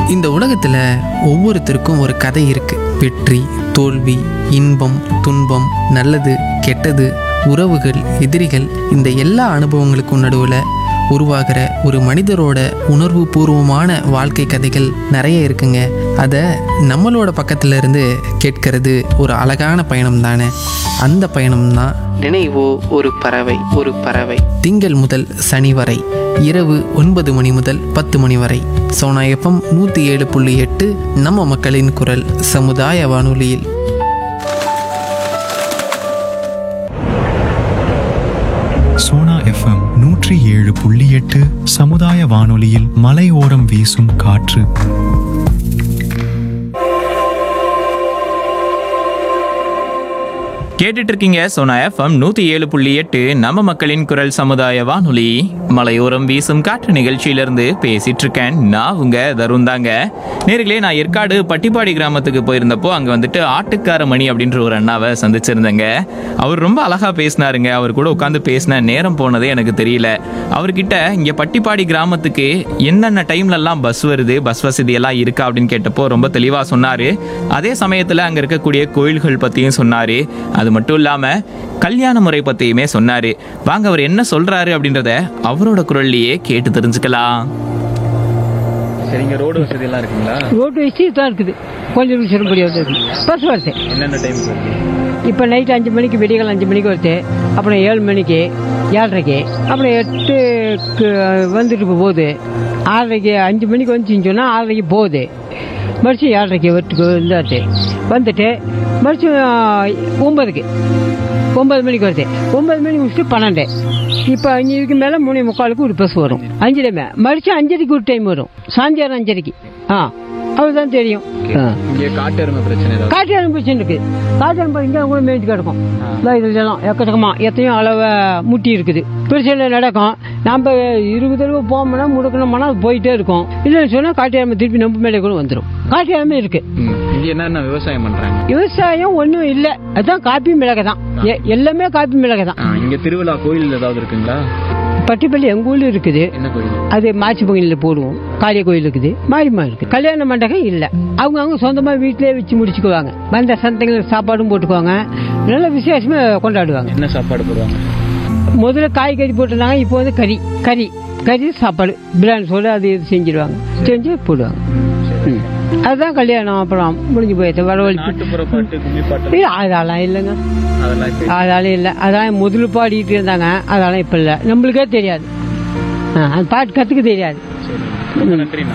இந்த உலகத்தில் ஒவ்வொருத்தருக்கும் ஒரு கதை இருக்கு வெற்றி தோல்வி இன்பம் துன்பம் நல்லது கெட்டது உறவுகள் எதிரிகள் இந்த எல்லா அனுபவங்களுக்கும் நடுவில் உருவாகிற ஒரு மனிதரோட உணர்வு பூர்வமான வாழ்க்கை கதைகள் நிறைய இருக்குங்க அதை நம்மளோட பக்கத்துல இருந்து கேட்கறது ஒரு அழகான பயணம் தானே அந்த பயணம் தான் நினைவோ ஒரு பறவை ஒரு பறவை திங்கள் முதல் சனி வரை இரவு ஒன்பது மணி முதல் பத்து மணி வரை சோனா எஃப்எம் நூற்றி ஏழு புள்ளி எட்டு நம்ம மக்களின் குரல் சமுதாய வானொலியில் சோனா எஃப்எம் நூற்றி ஏழு புள்ளி எட்டு சமுதாய வானொலியில் மலையோரம் வீசும் காற்று கேட்டுட்டு இருக்கீங்க சோனா எஃப்எம் நூத்தி ஏழு புள்ளி எட்டு நம்ம மக்களின் குரல் சமுதாய வானொலி மலையோரம் வீசும் காற்று நிகழ்ச்சியிலிருந்து பேசிட்டு இருக்கேன் நான் உங்க தருண் தாங்க நேர்களே நான் ஏற்காடு பட்டிப்பாடி கிராமத்துக்கு போயிருந்தப்போ அங்க வந்துட்டு ஆட்டுக்கார மணி அப்படின்ற ஒரு அண்ணாவை சந்திச்சிருந்தேங்க அவர் ரொம்ப அழகா பேசினாருங்க அவர் கூட உட்காந்து பேசின நேரம் போனதே எனக்கு தெரியல அவர்கிட்ட இங்க பட்டிப்பாடி கிராமத்துக்கு என்னென்ன டைம்ல எல்லாம் பஸ் வருது பஸ் வசதி எல்லாம் இருக்கா அப்படின்னு கேட்டப்போ ரொம்ப தெளிவா சொன்னாரு அதே சமயத்துல அங்க இருக்கக்கூடிய கோயில்கள் பத்தியும் சொன்னாரு அது மட்டும் இல்லாம கல்யாண முறை பத்தியுமே சொன்னாரு வாங்க அவர் என்ன சொல்றாரு அப்படின்றத அவரோட குரல்லையே கேட்டு தெரிஞ்சுக்கலாம் சரிங்க ரோடு வசதி எல்லாம் இருக்குங்களா ரோட்டு வச்சு தான் இருக்குது கொஞ்சம் சிறுபடி வருது பஸ் வருது என்னென்ன டைம் வருது இப்போ நைட் அஞ்சு மணிக்கு விடியகாலம் அஞ்சு மணிக்கு வருது அப்புறம் ஏழு மணிக்கு ஏழரைக்கு அப்புறம் எட்டுக்கு வந்துட்டு இப்போ போகுது ஆறரைக்கு அஞ்சு மணிக்கு வந்துச்சுன்னு சொன்னால் ஆறரைக்கு போகுது மறுபடியும் ஏழரைக்கு வீட்டுக்கு வந்தாச்சு வந்துட்டு மறுபடியும் ஒம்பதுக்கு ஒன்பது மணிக்கு வருது ஒன்பது மணி முடிச்சுட்டு பன்னெண்டு இப்போ அஞ்சுக்கு மேலே மூணு முக்காலுக்கு ஒரு பஸ் வரும் அஞ்சரை மே மறுபடியும் அஞ்சரைக்கு ஒரு டைம் வரும் சாயந்தரம் அஞ்சரைக்கு ஆ அவ்வளோதான் தெரியும் ஆ இங்கே காட்டு எருமை பிரச்சனை ஏதாவது காட்டு எலும்பு இருக்கு காட்டு எலும்பு இங்கே கூட மேய்ச்சி கிடக்கும் இதோ இதுலாம் எக்கச்சக்கமா எத்தனையோ அளவு முட்டி இருக்குது பிரச்சனை நடக்கும் நம்ம இருபது தடவை போகணும்னா முடுக்கணும்னா அது போயிட்டே இருக்கும் இல்லைன்னு சொன்னால் காட்டு எலும்பு திருப்பி நம்ம மேலே கூட வந்துடும் காட்டு எலும்பு இருக்கு ம். இங்க என்னென்ன விவசாயம் பண்றாங்க விவசாயம் ஒன்றும் இல்லை அதான் காப்பி மிளகை தான் எ- எல்லாமே காப்பி மிளகை தான் ஆ, இங்க திருவிழா கோயில் ஏதாவது இருக்குங்களா பட்டிப்பள்ளி எங்கள் ஊரில் இருக்குது என்ன கோயில் அது மாச்சி பகுதியில் போடுவோம் காளிய கோயில் இருக்குது மாரியம்மா இருக்கு கல்யாண மண்டபம் இல்லை அவங்க அவங்க சொந்தமா வீட்டிலே வச்சு முடிச்சுக்குவாங்க வந்த சந்தைங்களுக்கு சாப்பாடும் போட்டுக்குவாங்க நல்ல விசேஷமா கொண்டாடுவாங்க என்ன சாப்பாடு போடுவாங்க முதல்ல காய்கறி போட்டிருந்தாங்க இப்போ வந்து கறி கறி கறி சாப்பாடு பிரியாணி சொல்லி அது இது செஞ்சிருவாங்க செஞ்சு போடுவாங்க ம். அதுதான் கல்யாணம் அப்புறம் முடிஞ்சு போயிடுச்சு வரவழைப்பு நாட்டுப்புற பாட்டு கும்மி பாட்டு இல்ல, அதெல்லாம் இல்லைங்க அதெல்லாம் இப்ப அதெல்லாம் இல்லை அதான் முதல்ல பாடிட்டு இருந்தாங்க அதெல்லாம் இப்போ இல்லை நம்மளுக்கே தெரியாது ஆ, அந்த பாட்டு கற்றுக்க தெரியாது சரி ரொம்ப நன்றிண்ணா